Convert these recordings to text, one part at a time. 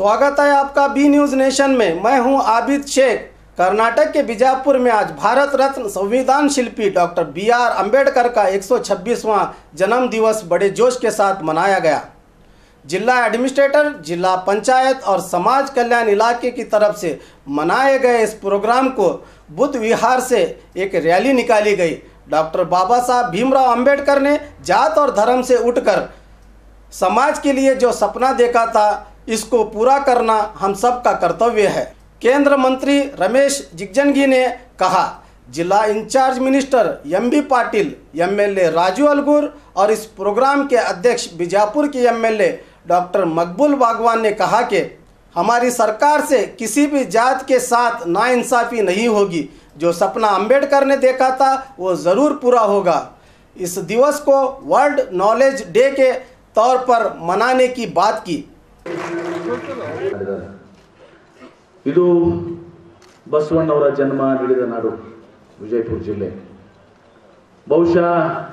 स्वागत है आपका बी न्यूज नेशन में मैं हूं आबिद शेख कर्नाटक के बीजापुर में आज भारत रत्न संविधान शिल्पी डॉक्टर बी आर अम्बेडकर का 126वां जन्म दिवस बड़े जोश के साथ मनाया गया जिला एडमिनिस्ट्रेटर जिला पंचायत और समाज कल्याण इलाके की तरफ से मनाए गए इस प्रोग्राम को बुद्ध विहार से एक रैली निकाली गई डॉक्टर बाबा साहब भीमराव अंबेडकर ने जात और धर्म से उठकर समाज के लिए जो सपना देखा था इसको पूरा करना हम सब का कर्तव्य है केंद्र मंत्री रमेश जिगजनगी ने कहा जिला incharge minister M B Patil MLA Raju Alagur और इस प्रोग्राम के अध्यक्ष बीजापुर के एमएलए डॉक्टर मकबूल बागवान ने कहा कि हमारी सरकार से किसी भी जात के साथ नाइंसाफ़ी नहीं होगी जो सपना अंबेडकर ने देखा था वो ज़रूर पूरा होगा इस दिवस को वर्ल्ड नॉलेज डे के तौर पर मनाने की बात की ಮಾಡಿದ್ದಾರೆ. ಇದು ಬಸವಣ್ಣವರ ಜನ್ಮ ನಡೆದ ನಾಡು ವಿಜಯಪುರ ಜಿಲ್ಲೆ ಬಹುಶಃ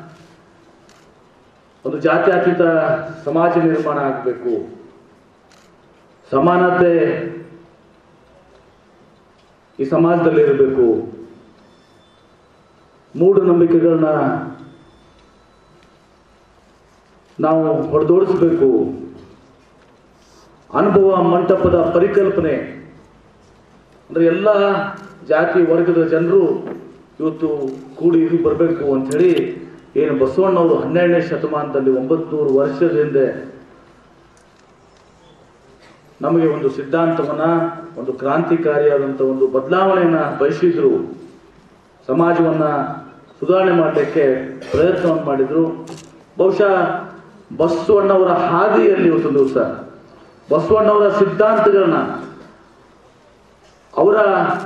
ಒಂದು ಜಾತ್ಯತೀತ ಸಮಾಜ ನಿರ್ಮಾಣ ಆಗಬೇಕು ಸಮಾನತೆ ಈ ಸಮಾಜದಲ್ಲಿ ಇರಬೇಕು ಮೂಢನಂಬಿಕೆಗಳನ್ನ ನಾವು ಹೊಡೆದೋಡಿಸ್ಬೇಕು ಅನುಭವ ಮಂಟಪದ ಪರಿಕಲ್ಪನೆ ಅಂದರೆ ಎಲ್ಲ ಜಾತಿ ವರ್ಗದ ಜನರು ಇವತ್ತು ಕೂಡಿ ಇದು ಬರಬೇಕು ಅಂಥೇಳಿ ಏನು ಬಸವಣ್ಣವರು ಹನ್ನೆರಡನೇ ಶತಮಾನದಲ್ಲಿ ಒಂಬತ್ನೂರು ವರ್ಷದ ಹಿಂದೆ ನಮಗೆ ಒಂದು ಸಿದ್ಧಾಂತವನ್ನ ಒಂದು ಕ್ರಾಂತಿಕಾರಿಯಾದಂಥ ಒಂದು ಬದಲಾವಣೆಯನ್ನ ಬಯಸಿದ್ರು ಸಮಾಜವನ್ನ ಸುಧಾರಣೆ ಮಾಡಲಿಕ್ಕೆ ಪ್ರಯತ್ನವನ್ನು ಮಾಡಿದ್ರು ಬಹುಶಃ ಬಸವಣ್ಣವರ ಹಾದಿಯಲ್ಲಿ ಇವತ್ತು ದಿವಸ ಬಸವಣ್ಣವರ ಸಿದ್ಧಾಂತಗಳನ್ನ ಅವರ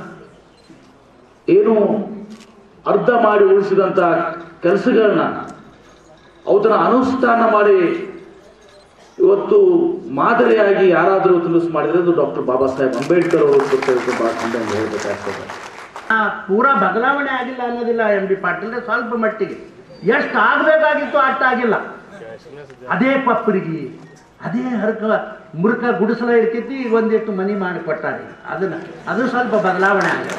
ಏನು ಅರ್ಧ ಮಾಡಿ ಉಳಿಸಿದಂಥ ಕೆಲಸಗಳನ್ನ ಅವನ್ನ ಅನುಷ್ಠಾನ ಮಾಡಿ ಇವತ್ತು ಮಾದರಿಯಾಗಿ ಯಾರಾದರೂ ತಿಳಿಸ್ ಮಾಡಿದ್ರೆ ಅದು ಡಾಕ್ಟರ್ ಬಾಬಾ ಸಾಹೇಬ್ ಅಂಬೇಡ್ಕರ್ ಅವರು ಕೊಟ್ಟಿರೋದು ಬಹಳ ಚಂದ ಹೇಳ್ಬೇಕಾಗ್ತದೆ ಆ, ಪೂರಾ ಬದಲಾವಣೆ ಆಗಿಲ್ಲ ಅನ್ನೋದಿಲ್ಲ ಎಂ ಬಿ ಪಾಟೀಲ್ ಸ್ವಲ್ಪ ಮಟ್ಟಿಗೆ ಎಷ್ಟು ಆಗಬೇಕಾಗಿತ್ತು ಅಷ್ಟ ಆಗಿಲ್ಲ ಅದೇ ಪಪ್ಪರಿಗೆ ಅದೇ ಹರಕ ಮುರುಕ ಗುಡಿಸಲ ಇರ್ತಿತ್ತು ಈಗ ಒಂದಿಟ್ಟು ಮನಿ ಮಾಡಿ ಕೊಟ್ಟಾರೆ ಅದನ್ನ ಅದು ಸ್ವಲ್ಪ ಬದಲಾವಣೆ ಆಗಿದೆ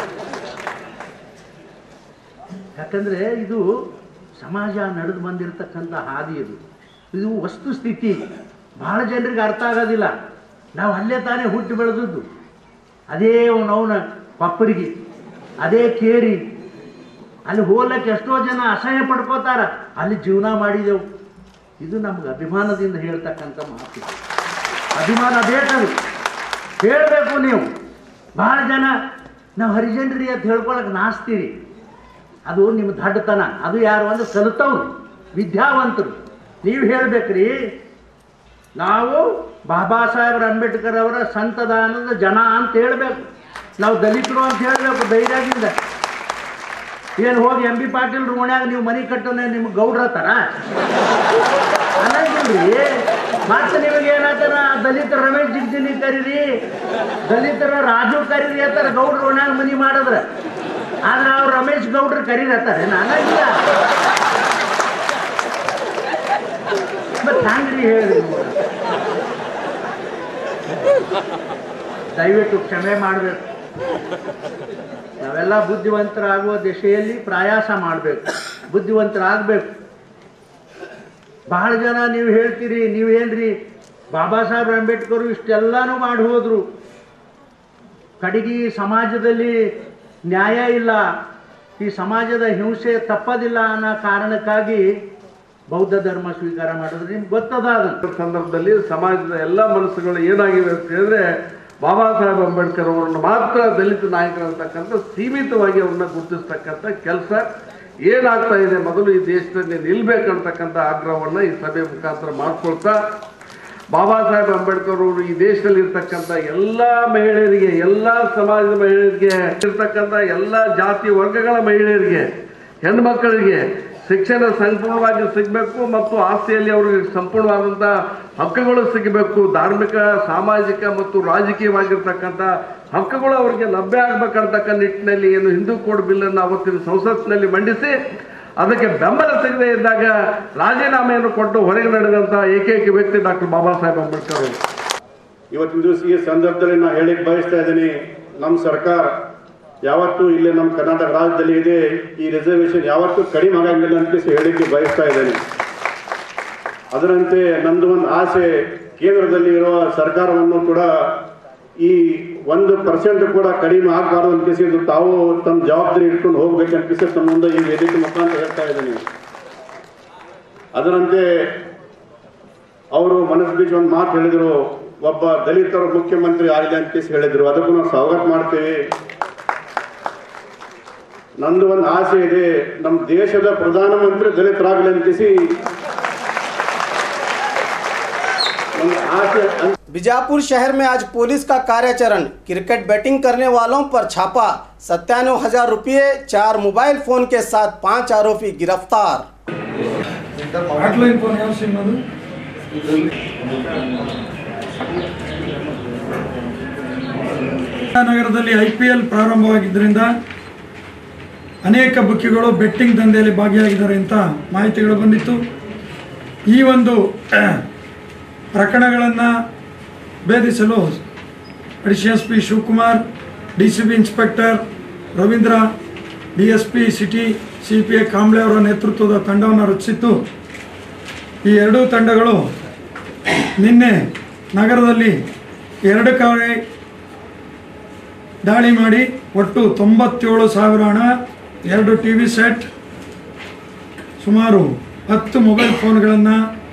ಯಾಕಂದ್ರೆ ಇದು ಸಮಾಜ ನಡೆದು ಬಂದಿರತಕ್ಕಂಥ ಹಾದಿ ಇದು ಇದು ವಸ್ತು ಸ್ಥಿತಿ ಬಹಳ ಜನರಿಗೆ ಅರ್ಥ ಆಗೋದಿಲ್ಲ ನಾವು ಅಲ್ಲೇ ತಾನೇ ಹುಟ್ಟಿ ಬೆಳೆದದ್ದು ಅದೇ ಅವನವನ ಪಪ್ಪರಿಗೆ ಅದೇ ಕೇರಿ ಅಲ್ಲಿ ಹೋಗ್ಲಿಕ್ಕೆ ಎಷ್ಟೋ ಜನ ಅಸಹ್ಯ ಪಡ್ಕೋತಾರ ಅಲ್ಲಿ ಜೀವನ ಮಾಡಿದೆವು ಇದು ನಮ್ಗೆ ಅಭಿಮಾನದಿಂದ ಹೇಳ್ತಕ್ಕಂಥ ಮಾತು ಅಭಿಮಾನ ಬೇಕದು ಹೇಳಬೇಕು ನೀವು ಭಾಳ ಜನ ನಾವು ಹರಿಜನ್ರಿ ಅಂತ ಹೇಳ್ಕೊಳಕ್ಕೆ ನಾಸ್ತೀರಿ ಅದು ನಿಮ್ಮ ದಡ್ಡತನ ಅದು ಯಾರು ಅಂದ್ರೆ ಕಲಿತವ್ರು ವಿದ್ಯಾವಂತರು ನೀವು ಹೇಳ್ಬೇಕ್ರಿ ನಾವು ಬಾಬಾ ಸಾಹೇಬ್ರ ಅಂಬೇಡ್ಕರ್ ಅವರ ಸಂತದಾನದ ಜನ ಅಂತ ಹೇಳ್ಬೇಕು ನಾವು ದಲಿತರು ಅಂತ ಹೇಳ್ಬೇಕು ಧೈರ್ಯದಿಂದ ಏನು ಹೋಗಿ ಎಂ ಬಿ ಪಾಟೀಲ್ ಓಣ್ಯಾಗ ನೀವು ಮನೆ ಕಟ್ಟೋನೆ ನಿಮ್ಗೆ ಗೌಡ್ರ ತರ ಅನ್ನಂಗಿಲ್ರಿ ಮತ್ತೆ ನಿಮಗೆ ಏನಾಗ್ತಾರ ದಲಿತರ ರಮೇಶ್ ಜಿಗ್ಜಿನಿ ಕರೀರಿ ದಲಿತರ ರಾಜು ಕರೀರಿ ಅಂತಾರ ಗೌಡ್ರ ಓಣ್ಯಾಗ ಮನಿ ಮಾಡಿದ್ರ ಆದ್ರೆ ಅವ್ರು ರಮೇಶ್ ಗೌಡ್ರು ಕರೀರತ್ತಾರೆ ಅನ್ನಂಗಿಲ್ಲ ಮತ್ತೆ ಹಂಗ್ರಿ ಹೇಳ್ರಿ ದಯವಿಟ್ಟು ಕ್ಷಮೆ ಮಾಡಬೇಕು ನಾವೆಲ್ಲ ಬುದ್ಧಿವಂತರಾಗುವ ದಿಶೆಯಲ್ಲಿ ಪ್ರಯಾಸ ಮಾಡಬೇಕು ಬುದ್ಧಿವಂತರಾಗಬೇಕು ಬಹಳ ಜನ ನೀವು ಹೇಳ್ತೀರಿ ನೀವೇನ್ರಿ ಬಾಬಾ ಸಾಹೇಬ್ ಅಂಬೇಡ್ಕರ್ ಇಷ್ಟೆಲ್ಲಾನು ಮಾಡಿ ಹೋದ್ರು ಕಡೆಗೆ ಈ ಸಮಾಜದಲ್ಲಿ ನ್ಯಾಯ ಇಲ್ಲ ಈ ಸಮಾಜದ ಹಿಂಸೆ ತಪ್ಪದಿಲ್ಲ ಅನ್ನೋ ಕಾರಣಕ್ಕಾಗಿ ಬೌದ್ಧ ಧರ್ಮ ಸ್ವೀಕಾರ ಮಾಡಿದ್ರೆ ನಿಮ್ಗೆ ಗೊತ್ತದ ಅದನ್ನು ಸಂದರ್ಭದಲ್ಲಿ ಸಮಾಜದ ಎಲ್ಲ ಮನಸ್ಸುಗಳು ಏನಾಗಿವೆ ಅಂತ ಹೇಳಿದ್ರೆ ಬಾಬಾ ಸಾಹೇಬ್ ಅಂಬೇಡ್ಕರ್ ಅವರನ್ನು ಮಾತ್ರ ದಲಿತ ನಾಯಕರಂತಕ್ಕಂಥ ಸೀಮಿತವಾಗಿ ಅವ್ರನ್ನ ಗುರುತಿಸ್ತಕ್ಕಂಥ ಕೆಲಸ ಏನಾಗ್ತಾ ಇದೆ ಮೊದಲು ಈ ದೇಶದಲ್ಲಿ ನಿಲ್ಬೇಕಂತಕ್ಕಂಥ ಆಗ್ರಹವನ್ನು ಈ ಸಭೆ ಮುಖಾಂತರ ಮಾಡ್ಕೊಳ್ತಾ ಬಾಬಾ ಸಾಹೇಬ್ ಅಂಬೇಡ್ಕರ್ ಅವರು ಈ ದೇಶದಲ್ಲಿ ಇರ್ತಕ್ಕಂಥ ಎಲ್ಲ ಮಹಿಳೆಯರಿಗೆ ಎಲ್ಲ ಸಮಾಜದ ಮಹಿಳೆಯರಿಗೆ ಇರ್ತಕ್ಕಂಥ ಎಲ್ಲ ಜಾತಿ ವರ್ಗಗಳ ಮಹಿಳೆಯರಿಗೆ ಹೆಣ್ಮಕ್ಕಳಿಗೆ ಶಿಕ್ಷಣ ಸಂಪೂರ್ಣವಾಗಿ ಸಿಗಬೇಕು ಮತ್ತು ಆಸ್ತಿಯಲ್ಲಿ ಅವರಿಗೆ ಸಂಪೂರ್ಣವಾದಂಥ ಹಕ್ಕುಗಳು ಸಿಗಬೇಕು ಧಾರ್ಮಿಕ ಸಾಮಾಜಿಕ ಮತ್ತು ರಾಜಕೀಯವಾಗಿರ್ತಕ್ಕಂಥ ಹಕ್ಕುಗಳು ಅವರಿಗೆ ಲಭ್ಯ ಆಗಬೇಕಂತಕ್ಕ ನಿಟ್ಟಿನಲ್ಲಿ ಏನು ಹಿಂದೂ ಕೋಡ್ ಬಿಲ್ಲನ್ನು ಅವತ್ತಿನ ಸಂಸತ್ತಿನಲ್ಲಿ ಮಂಡಿಸಿ ಅದಕ್ಕೆ ಬೆಂಬಲ ಸಿಗದೇ ಇದ್ದಾಗ ರಾಜೀನಾಮೆಯನ್ನು ಕೊಟ್ಟು ಹೊರಗೆ ನಡೆದಂಥ ಏಕೈಕ ವ್ಯಕ್ತಿ ಡಾಕ್ಟರ್ ಬಾಬಾ ಸಾಹೇಬ್ ಅಂಬೇಡ್ಕರ್ ಅವರು ಇವತ್ತಿನ ದಿವಸ ಈ ಸಂದರ್ಭದಲ್ಲಿ ನಾನು ಹೇಳಿಕ್ ಬಯಸ್ತಾ ಇದ್ದೀನಿ ನಮ್ಮ ಸರ್ಕಾರ ಯಾವತ್ತೂ ಇಲ್ಲಿ ನಮ್ಮ ಕರ್ನಾಟಕ ರಾಜ್ಯದಲ್ಲಿ ಇದೆ ಈ ರಿಸರ್ವೇಶನ್ ಯಾವತ್ತೂ ಕಡಿಮೆ ಆಗಂಗಿಲ್ಲ ಅಂತ ಹೇಳಿಕ್ಕೆ ಬಯಸ್ತಾ ಇದ್ದೇನೆ ಅದರಂತೆ ನಂದು ಒಂದು ಆಸೆ ಕೇಂದ್ರದಲ್ಲಿ ಇರುವ ಸರ್ಕಾರವನ್ನು ಕೂಡ ಈ ಒಂದು ಪರ್ಸೆಂಟ್ ಕೂಡ ಕಡಿಮೆ ಆಗಬಾರ್ದು ಅಂತ ಇದು ತಾವು ತಮ್ಮ ಜವಾಬ್ದಾರಿ ಇಟ್ಕೊಂಡು ಹೋಗ್ಬೇಕಂತ ತಮ್ಮ ಮುಂದೆ ಈ ವೇದಿಕೆ ಮುಖಾಂತರ ಹೇಳ್ತಾ ಇದ್ದೀನಿ ಅದರಂತೆ ಅವರು ಮನಸ್ ಬೀಚ್ ಒಂದು ಮಾತು ಹೇಳಿದ್ರು ಒಬ್ಬ ದಲಿತರ ಮುಖ್ಯಮಂತ್ರಿ ಆಗಲಿ ಅಂತ ಕೇಸಿ ಹೇಳಿದ್ರು ಅದಕ್ಕೂ ನಾವು ಸ್ವಾಗತ ಮಾಡ್ತೇವೆ ನಂದು ಒಂದು ಆಸೆ ಇದೆ ನಮ್ಮ ದೇಶದ ಪ್ರಧಾನಮಂತ್ರಿ ದಲಿತರಾಗಲಿ ಅಂತ ಕೇಸಿ ಒಂದು ಆಸೆ ಅಂತ बीजापुर शहर में आज पुलिस का कार्याचरण क्रिकेट बैटिंग करने वालों पर छापा सत्तानवे हजार रुपये चार मोबाइल फोन के साथ पांच आरोपी गिरफ्तार ಆಟ್ಲೈನ್ ಫೋನ್ ಯಾವ ಸಿಮ್ ಅದು ನಗರದಲ್ಲಿ ಐ ಪಿ ಎಲ್ ಪ್ರಾರಂಭವಾಗಿದ್ದರಿಂದ ಅನೇಕ ಬುಕ್ಕಿಗಳು ಬೆಟ್ಟಿಂಗ್ ದಂಧೆಯಲ್ಲಿ ಭಾಗಿಯಾಗಿದ್ದಾರೆ ಅಂತ ಮಾಹಿತಿಗಳು ಬಂದಿತ್ತು ಈ ಒಂದು ಪ್ರಕರಣಗಳನ್ನು ಭೇದಿಸಲು additional S P Shivakumar D C B inspector Ravindra D S P city C P I Kamble ಅವರ ನೇತೃತ್ವದ ತಂಡವನ್ನು ರಚಿಸಿತ್ತು ಈ ಎರಡೂ ತಂಡಗಳು ನಿನ್ನೆ ನಗರದಲ್ಲಿ ಎರಡು ಕಡೆ ದಾಳಿ ಮಾಡಿ ಒಟ್ಟು ತೊಂಬತ್ತೇಳು ಸಾವಿರ ಹಣ ಎರಡು ಟಿ ವಿ ಸೆಟ್ ಸುಮಾರು ಹತ್ತು ಮೊಬೈಲ್ ಫೋನ್ಗಳನ್ನು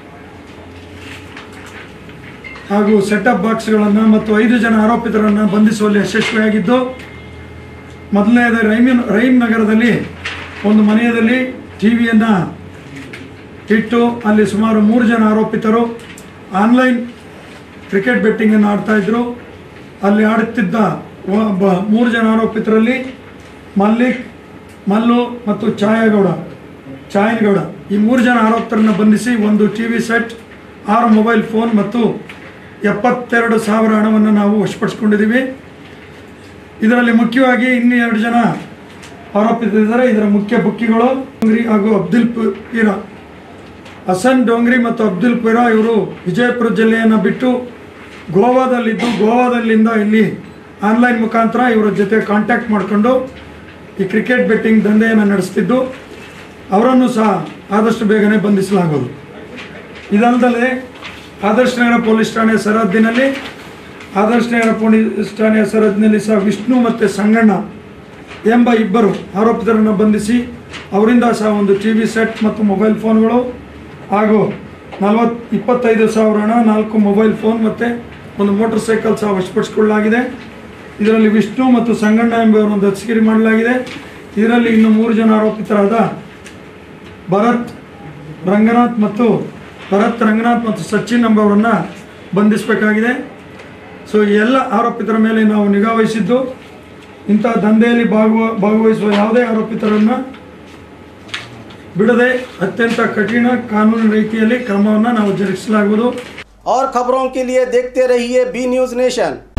ಹಾಗೂ ಸೆಟಪ್ ಬಾಕ್ಸ್ಗಳನ್ನು ಮತ್ತು ಐದು ಜನ ಆರೋಪಿತರನ್ನು ಬಂಧಿಸುವಲ್ಲಿ ಯಶಸ್ವಿಯಾಗಿದ್ದು ಮೊದಲನೇದು ರೈಮಿನ್ ರೈಮ್ ನಗರದಲ್ಲಿ ಒಂದು ಮನೆಯಲ್ಲಿ ಟಿ ವಿಯನ್ನು ಇಟ್ಟು ಅಲ್ಲಿ ಸುಮಾರು ಮೂರು ಜನ ಆರೋಪಿತರು ಆನ್ಲೈನ್ ಕ್ರಿಕೆಟ್ ಬೆಟ್ಟಿಂಗನ್ನು ಆಡ್ತಾ ಇದ್ರು ಅಲ್ಲಿ ಆಡುತ್ತಿದ್ದ ಒಬ್ಬ ಮೂರು ಜನ ಆರೋಪಿತರಲ್ಲಿ ಮಲ್ಲಿಕ್ ಮಲ್ಲು ಮತ್ತು ಛಾಯಾಗೌಡ ಛಾಯನಗೌಡ ಈ ಮೂರು ಜನ ಆರೋಪಿತರನ್ನು ಬಂಧಿಸಿ ಒಂದು ಟಿ ವಿ ಸೆಟ್ ಆರು ಮೊಬೈಲ್ ಫೋನ್ ಮತ್ತು ಎಪ್ಪತ್ತೆರಡು ಸಾವಿರ ಹಣವನ್ನು ನಾವು ವಶಪಡಿಸ್ಕೊಂಡಿದ್ದೀವಿ ಇದರಲ್ಲಿ ಮುಖ್ಯವಾಗಿ ಇನ್ನೂ ಎರಡು ಜನ ಆರೋಪಿತರಿದ್ದಾರೆ ಇದರ ಮುಖ್ಯ ಬುಕ್ಕಿಗಳು ಡೋಂಗ್ರಿ ಹಾಗೂ ಅಬ್ದುಲ್ ಪೀರ ಹಸನ್ ಡೋಂಗ್ರಿ ಮತ್ತು ಅಬ್ದುಲ್ ಪೀರ ಇವರು ವಿಜಯಪುರ ಜಿಲ್ಲೆಯನ್ನು ಬಿಟ್ಟು ಗೋವಾದಲ್ಲಿದ್ದು ಗೋವಾದಲ್ಲಿಂದ ಇಲ್ಲಿ ಆನ್ಲೈನ್ ಮುಖಾಂತರ ಇವರ ಜೊತೆ ಕಾಂಟ್ಯಾಕ್ಟ್ ಮಾಡಿಕೊಂಡು ಈ ಕ್ರಿಕೆಟ್ ಬೆಟ್ಟಿಂಗ್ ದಂಧೆಯನ್ನು ನಡೆಸ್ತಿದ್ದು ಅವರನ್ನು ಸಹ ಆದಷ್ಟು ಬೇಗನೆ ಬಂಧಿಸಲಾಗುವುದು ಇದಲ್ಲದೆ ಆದರ್ಶ ನಗರ ಪೊಲೀಸ್ ಠಾಣೆ ಸರಹದ್ದಿನಲ್ಲಿ ಆದರ್ಶ ನಗರ ಪೊಲೀಸ್ ಠಾಣೆಯ ಸರಹದ್ದಿನಲ್ಲಿ ಸಹ ವಿಷ್ಣು ಮತ್ತು ಸಂಗಣ್ಣ ಎಂಬ ಇಬ್ಬರು ಆರೋಪಿತರನ್ನು ಬಂಧಿಸಿ ಅವರಿಂದ ಸಹ ಒಂದು ಟಿ ವಿ ಸೆಟ್ ಮತ್ತು ಮೊಬೈಲ್ ಫೋನ್ಗಳು ಹಾಗೂ ನಲವತ್ತು ಇಪ್ಪತ್ತೈದು ಸಾವಿರ ಹಣ ನಾಲ್ಕು ಮೊಬೈಲ್ ಫೋನ್ ಮತ್ತು ಒಂದು ಮೋಟರ್ ಸೈಕಲ್ ಸಹ ವಶಪಡಿಸಿಕೊಳ್ಳಲಾಗಿದೆ ಇದರಲ್ಲಿ ವಿಷ್ಣು ಮತ್ತು ಸಂಗಣ್ಣ ಎಂಬುವರನ್ನು ದಸ್ತಗಿರಿ ಮಾಡಲಾಗಿದೆ ಇದರಲ್ಲಿ ಇನ್ನು ಮೂರು ಜನ ಆರೋಪಿತರಾದ ಭರತ್ ರಂಗನಾಥ್ ಮತ್ತು ಭರತ್ ರಂಗನಾಥ್ ಮತ್ತು ಸಚಿನ್ ಎಂಬವರನ್ನು ಬಂಧಿಸಬೇಕಾಗಿದೆ ಸೊ ಈ ಎಲ್ಲ ಆರೋಪಿತರ ಮೇಲೆ ನಾವು ನಿಗಾ ವಹಿಸಿದ್ದು ಇಂಥ ದಂಧೆಯಲ್ಲಿ ಭಾಗವ ಭಾಗವಹಿಸುವ ಯಾವುದೇ ಆರೋಪಿತರನ್ನು ಬಿಡದೆ ಅತ್ಯಂತ ಕಠಿಣ ಕಾನೂನು ರೀತಿಯಲ್ಲಿ ಕ್ರಮವನ್ನು ನಾವು ಜರುಗಿಸಲಾಗುವುದು और खबरों के लिए देखते रहिए बी न्यूज़ नेशन